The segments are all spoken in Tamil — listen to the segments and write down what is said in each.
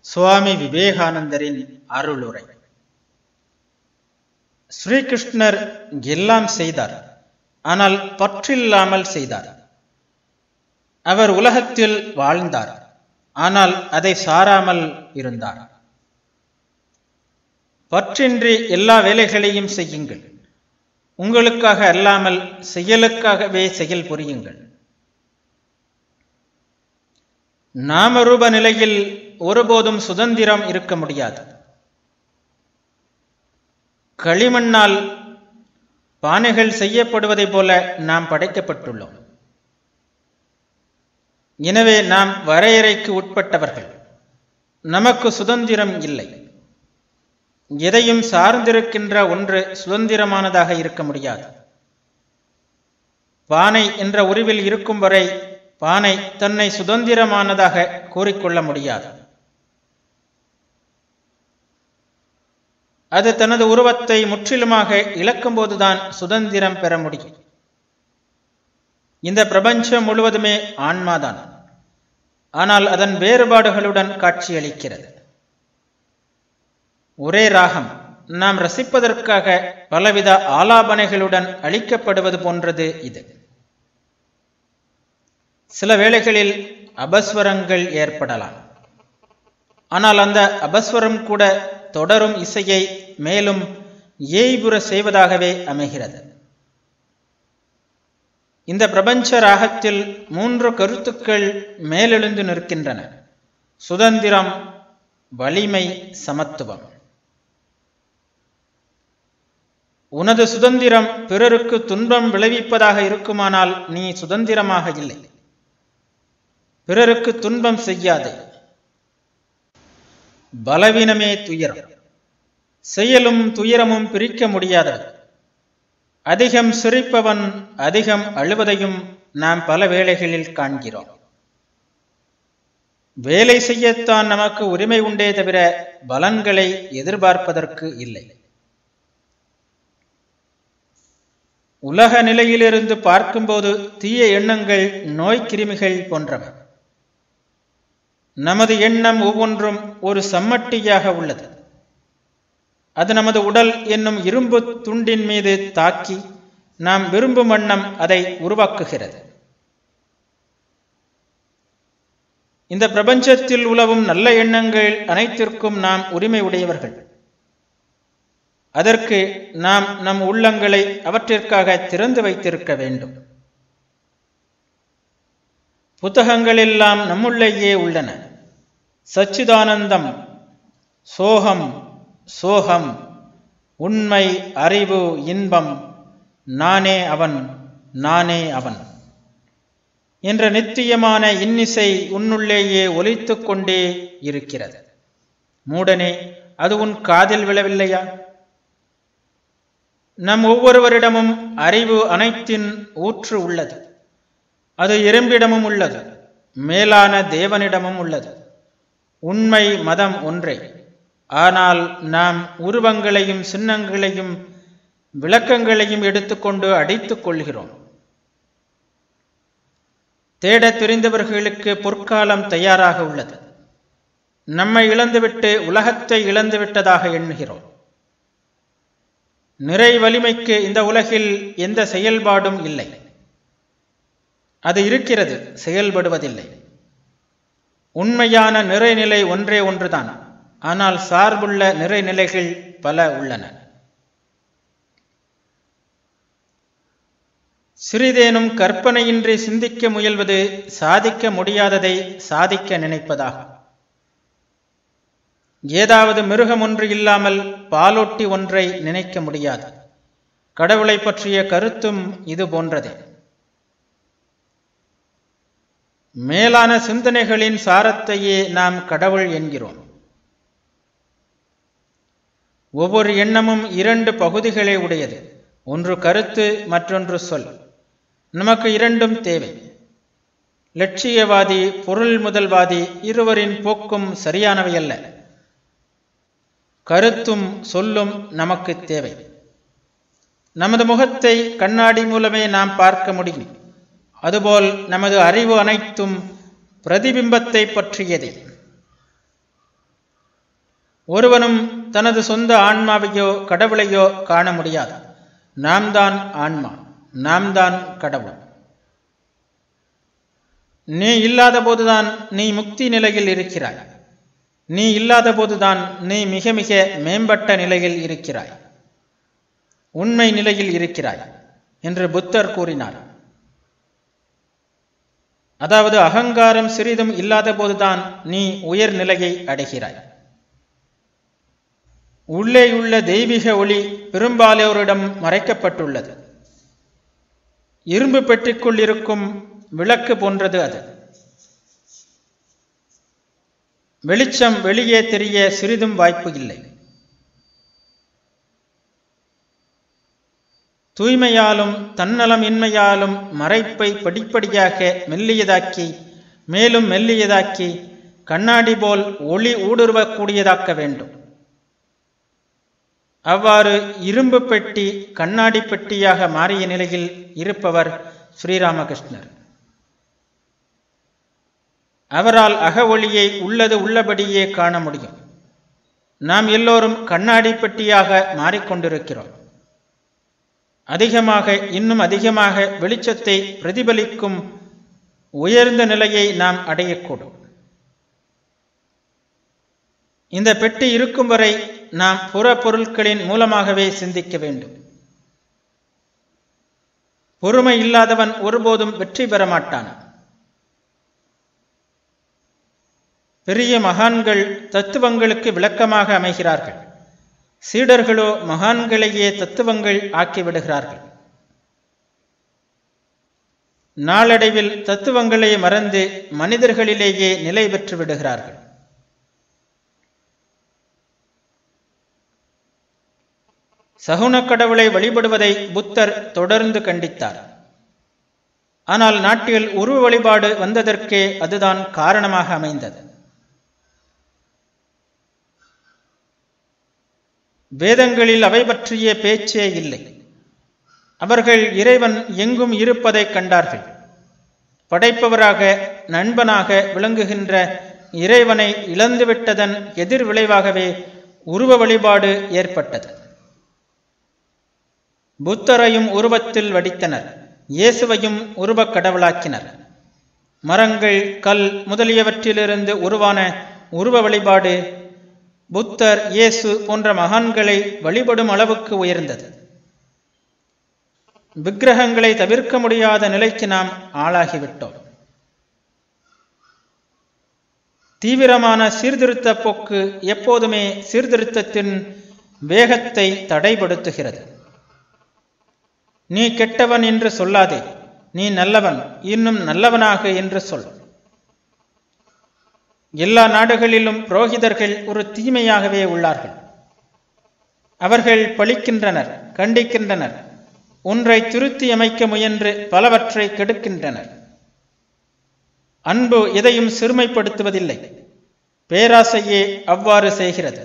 சுவாமி விவேகானந்தரின் அருளுரை ஸ்ரீகிருஷ்ணர் எல்லாம் செய்தார் ஆனால் பற்றில்லாமல் செய்தார் அவர் உலகத்தில் வாழ்ந்தார் ஆனால் அதை சாராமல் இருந்தார் பற்றின்றி எல்லா வேலைகளையும் செய்யுங்கள் உங்களுக்காக அல்லாமல் செயலுக்காகவே செயல் புரியுங்கள் நாமரூப நிலையில் ஒருபோதும் சுதந்திரம் இருக்க முடியாது களிமண்ணால் பானைகள் செய்யப்படுவதைப் போல நாம் படைக்கப்பட்டுள்ளோம் எனவே நாம் வரையறைக்கு உட்பட்டவர்கள் நமக்கு சுதந்திரம் இல்லை எதையும் சார்ந்திருக்கின்ற ஒன்று சுதந்திரமானதாக இருக்க முடியாது பானை என்ற உருவில் இருக்கும் வரை பானை தன்னை சுதந்திரமானதாக கூறிக்கொள்ள முடியாது அது தனது உருவத்தை முற்றிலுமாக இழக்கும்போதுதான் சுதந்திரம் பெற முடியும் இந்த பிரபஞ்சம் முழுவதுமே ஆன்மாதான் ஆனால் அதன் வேறுபாடுகளுடன் காட்சியளிக்கிறது ஒரே ராகம் நாம் ரசிப்பதற்காக பலவித ஆலாபனைகளுடன் அளிக்கப்படுவது போன்றது இது சில வேளைகளில் அபஸ்வரங்கள் ஏற்படலாம் ஆனால் அந்த அபஸ்வரம் கூட தொடரும் இசையை மேலும் ஏய்புற செய்வதாகவே அமைகிறது இந்த பிரபஞ்ச ராகத்தில் மூன்று கருத்துக்கள் மேலெழுந்து நிற்கின்றன சுதந்திரம் வலிமை சமத்துவம் உனது சுதந்திரம் பிறருக்கு துன்பம் விளைவிப்பதாக இருக்குமானால் நீ சுதந்திரமாக இல்லை பிறருக்கு துன்பம் செய்யாதே பலவீனமே துயரம் செயலும் துயரமும் பிரிக்க முடியாதது அதிகம் சிரிப்பவன் அதிகம் அழுவதையும் நாம் பல வேளைகளில் காண்கிறோம் வேலை செய்யத்தான் நமக்கு உரிமை உண்டே தவிர பலன்களை எதிர்பார்ப்பதற்கு இல்லை உலக நிலையிலிருந்து பார்க்கும்போது தீய எண்ணங்கள் நோய் கிருமிகள் போன்றவை நமது எண்ணம் ஒவ்வொன்றும் ஒரு சம்மட்டியாக உள்ளது அது நமது உடல் என்னும் இரும்பு துண்டின் மீது தாக்கி நாம் விரும்பும் வண்ணம் அதை உருவாக்குகிறது இந்த பிரபஞ்சத்தில் உலவும் நல்ல எண்ணங்கள் அனைத்திற்கும் நாம் உரிமை உடையவர்கள் அதற்கு நாம் நம் உள்ளங்களை அவற்றிற்காக திறந்து வைத்திருக்க வேண்டும் புத்தகங்கள் எல்லாம் நம்முள்ளேயே உள்ளன சச்சிதானந்தம் சோகம் சோகம் உண்மை அறிவு இன்பம் நானே அவன் நானே அவன் என்ற நித்தியமான இன்னிசை உன்னுள்ளேயே ஒலித்து கொண்டே இருக்கிறது மூடனே அது உன் காதில் விழவில்லையா நம் ஒவ்வொருவரிடமும் அறிவு அனைத்தின் ஊற்று உள்ளது அது இரும்பிடமும் உள்ளது மேலான தேவனிடமும் உள்ளது உண்மை மதம் ஒன்றே ஆனால் நாம் உருவங்களையும் சின்னங்களையும் விளக்கங்களையும் எடுத்துக்கொண்டு அடித்துக் கொள்கிறோம் தேடத் தெரிந்தவர்களுக்கு பொற்காலம் தயாராக உள்ளது நம்மை இழந்துவிட்டு உலகத்தை இழந்துவிட்டதாக எண்ணுகிறோம் நிறை வலிமைக்கு இந்த உலகில் எந்த செயல்பாடும் இல்லை அது இருக்கிறது செயல்படுவதில்லை உண்மையான நிறைநிலை ஒன்றே ஒன்றுதான் ஆனால் சார்புள்ள நிறைநிலைகள் பல உள்ளன சிறிதேனும் கற்பனையின்றி சிந்திக்க முயல்வது சாதிக்க முடியாததை சாதிக்க நினைப்பதாகும் ஏதாவது மிருகம் ஒன்று இல்லாமல் பாலொட்டி ஒன்றை நினைக்க முடியாது கடவுளை பற்றிய கருத்தும் இது போன்றதே மேலான சிந்தனைகளின் சாரத்தையே நாம் கடவுள் என்கிறோம் ஒவ்வொரு எண்ணமும் இரண்டு பகுதிகளே உடையது ஒன்று கருத்து மற்றொன்று சொல் நமக்கு இரண்டும் தேவை லட்சியவாதி பொருள் முதல்வாதி இருவரின் போக்கும் சரியானவை அல்ல கருத்தும் சொல்லும் நமக்கு தேவை நமது முகத்தை கண்ணாடி மூலமே நாம் பார்க்க முடியும் அதுபோல் நமது அறிவு அனைத்தும் பிரதிபிம்பத்தை பற்றியதே ஒருவனும் தனது சொந்த ஆன்மாவையோ கடவுளையோ காண முடியாது நாம் தான் ஆன்மா நாம் தான் கடவுள் நீ இல்லாத போதுதான் நீ முக்தி நிலையில் இருக்கிறாய் நீ இல்லாத போதுதான் நீ மிக மிக மேம்பட்ட நிலையில் இருக்கிறாய் உண்மை நிலையில் இருக்கிறாய் என்று புத்தர் கூறினார் அதாவது அகங்காரம் சிறிதும் இல்லாத போதுதான் நீ உயர் நிலையை அடைகிறாய் உள்ளேயுள்ள தெய்வீக ஒளி பெரும்பாலோரிடம் மறைக்கப்பட்டுள்ளது இரும்பு பெட்டிக்குள் இருக்கும் விளக்கு போன்றது அது வெளிச்சம் வெளியே தெரிய சிறிதும் வாய்ப்பு இல்லை தூய்மையாலும் தன்னலம் இன்மையாலும் மறைப்பை படிப்படியாக மெல்லியதாக்கி மேலும் மெல்லியதாக்கி கண்ணாடி போல் ஒளி ஊடுருவக்கூடியதாக்க வேண்டும் அவ்வாறு இரும்பு பெட்டி கண்ணாடி பெட்டியாக மாறிய நிலையில் இருப்பவர் ஸ்ரீராமகிருஷ்ணர் அவரால் அக ஒளியை உள்ளது உள்ளபடியே காண முடியும் நாம் எல்லோரும் கண்ணாடி பெட்டியாக மாறிக்கொண்டிருக்கிறோம் அதிகமாக இன்னும் அதிகமாக வெளிச்சத்தை பிரதிபலிக்கும் உயர்ந்த நிலையை நாம் அடையக்கூடும் இந்த பெட்டி இருக்கும் வரை நாம் புற பொருட்களின் மூலமாகவே சிந்திக்க வேண்டும் பொறுமை இல்லாதவன் ஒருபோதும் வெற்றி பெற மாட்டான் பெரிய மகான்கள் தத்துவங்களுக்கு விளக்கமாக அமைகிறார்கள் சீடர்களோ மகான்களையே தத்துவங்கள் ஆக்கிவிடுகிறார்கள் நாளடைவில் தத்துவங்களை மறந்து மனிதர்களிலேயே நிலை பெற்று விடுகிறார்கள் சகுன கடவுளை வழிபடுவதை புத்தர் தொடர்ந்து கண்டித்தார் ஆனால் நாட்டில் உருவ வழிபாடு வந்ததற்கே அதுதான் காரணமாக அமைந்தது வேதங்களில் அவை பற்றிய பேச்சே இல்லை அவர்கள் இறைவன் எங்கும் இருப்பதைக் கண்டார்கள் படைப்பவராக நண்பனாக விளங்குகின்ற இறைவனை இழந்துவிட்டதன் எதிர் விளைவாகவே உருவ வழிபாடு ஏற்பட்டது புத்தரையும் உருவத்தில் வடித்தனர் இயேசுவையும் உருவக் கடவுளாக்கினர் மரங்கள் கல் முதலியவற்றிலிருந்து உருவான உருவ வழிபாடு புத்தர் இயேசு போன்ற மகான்களை வழிபடும் அளவுக்கு உயர்ந்தது விக்கிரகங்களை தவிர்க்க முடியாத நிலைக்கு நாம் ஆளாகிவிட்டோம் தீவிரமான சீர்திருத்த போக்கு எப்போதுமே சீர்திருத்தத்தின் வேகத்தை தடைபடுத்துகிறது நீ கெட்டவன் என்று சொல்லாதே நீ நல்லவன் இன்னும் நல்லவனாக என்று சொல் எல்லா நாடுகளிலும் புரோகிதர்கள் ஒரு தீமையாகவே உள்ளார்கள் அவர்கள் பழிக்கின்றனர் கண்டிக்கின்றனர் ஒன்றை திருத்தி அமைக்க முயன்று பலவற்றை கெடுக்கின்றனர் அன்பு எதையும் சிறுமைப்படுத்துவதில்லை பேராசையே அவ்வாறு செய்கிறது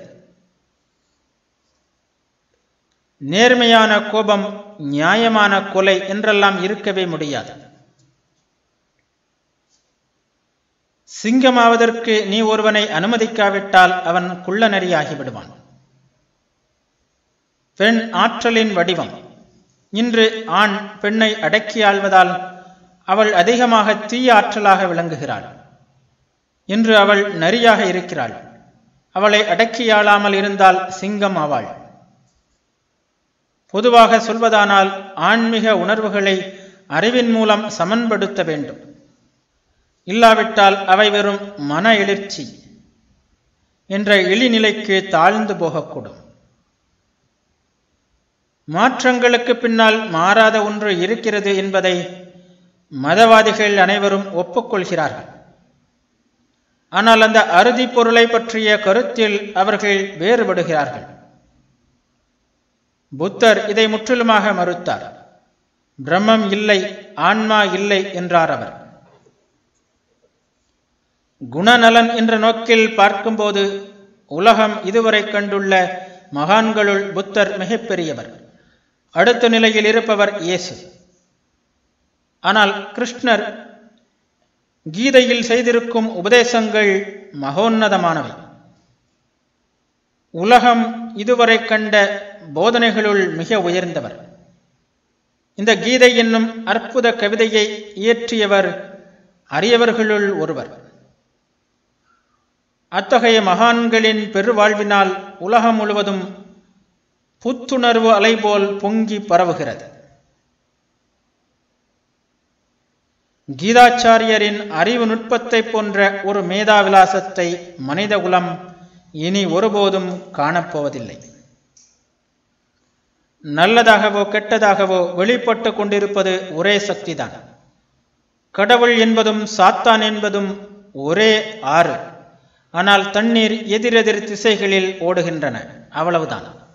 நேர்மையான கோபம் நியாயமான கொலை என்றெல்லாம் இருக்கவே முடியாது சிங்கமாவதற்கு நீ ஒருவனை அனுமதிக்காவிட்டால் அவன் குள்ளநரியாகிவிடுவான் பெண் ஆற்றலின் வடிவம் இன்று ஆண் பெண்ணை அடக்கி ஆள்வதால் அவள் அதிகமாக தீய ஆற்றலாக விளங்குகிறாள் இன்று அவள் நரியாக இருக்கிறாள் அவளை அடக்கியாளாமல் இருந்தால் சிங்கம் ஆவாள் பொதுவாக சொல்வதானால் ஆன்மீக உணர்வுகளை அறிவின் மூலம் சமன்படுத்த வேண்டும் இல்லாவிட்டால் அவை வெறும் மன எழுச்சி என்ற இழிநிலைக்கு தாழ்ந்து போகக்கூடும் மாற்றங்களுக்கு பின்னால் மாறாத ஒன்று இருக்கிறது என்பதை மதவாதிகள் அனைவரும் ஒப்புக்கொள்கிறார்கள் ஆனால் அந்த அறுதி பொருளை பற்றிய கருத்தில் அவர்கள் வேறுபடுகிறார்கள் புத்தர் இதை முற்றிலுமாக மறுத்தார் பிரம்மம் இல்லை ஆன்மா இல்லை என்றார் அவர் குணநலன் என்ற நோக்கில் பார்க்கும்போது உலகம் இதுவரை கண்டுள்ள மகான்களுள் புத்தர் மிகப்பெரியவர் அடுத்த நிலையில் இருப்பவர் இயேசு ஆனால் கிருஷ்ணர் கீதையில் செய்திருக்கும் உபதேசங்கள் மகோன்னதமானவை உலகம் இதுவரை கண்ட போதனைகளுள் மிக உயர்ந்தவர் இந்த கீதை என்னும் அற்புத கவிதையை இயற்றியவர் அரியவர்களுள் ஒருவர் அத்தகைய மகான்களின் பெருவாழ்வினால் உலகம் முழுவதும் புத்துணர்வு அலைபோல் பொங்கி பரவுகிறது கீதாச்சாரியரின் அறிவு நுட்பத்தை போன்ற ஒரு மேதாவிலாசத்தை மனித குலம் இனி ஒருபோதும் காணப்போவதில்லை நல்லதாகவோ கெட்டதாகவோ வெளிப்பட்டு கொண்டிருப்பது ஒரே சக்திதான் கடவுள் என்பதும் சாத்தான் என்பதும் ஒரே ஆறு ஆனால் தண்ணீர் எதிரெதிர் திசைகளில் ஓடுகின்றன அவ்வளவுதான்